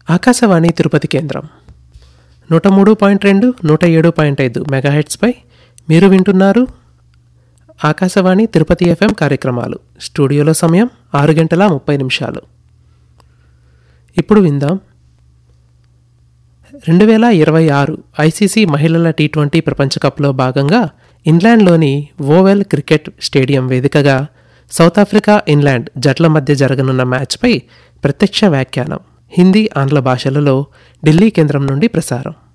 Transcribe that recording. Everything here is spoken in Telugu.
ఆకాశవాణి తిరుపతి కేంద్రం నూట మూడు పాయింట్ రెండు నూట ఏడు పాయింట్ ఐదు మెగాహెట్స్పై మీరు వింటున్నారు ఆకాశవాణి తిరుపతి ఎఫ్ఎం కార్యక్రమాలు స్టూడియోలో సమయం ఆరు గంటల ముప్పై నిమిషాలు ఇప్పుడు విందాం రెండు వేల ఇరవై ఆరు ఐసీసీ మహిళల టీ ట్వంటీ ప్రపంచ కప్లో భాగంగా ఇంగ్లాండ్లోని ఓవెల్ క్రికెట్ స్టేడియం వేదికగా సౌత్ ఆఫ్రికా ఇంగ్లాండ్ జట్ల మధ్య జరగనున్న మ్యాచ్పై ప్రత్యక్ష వ్యాఖ్యానం హిందీ ఆంగ్ల భాషలలో ఢిల్లీ కేంద్రం నుండి ప్రసారం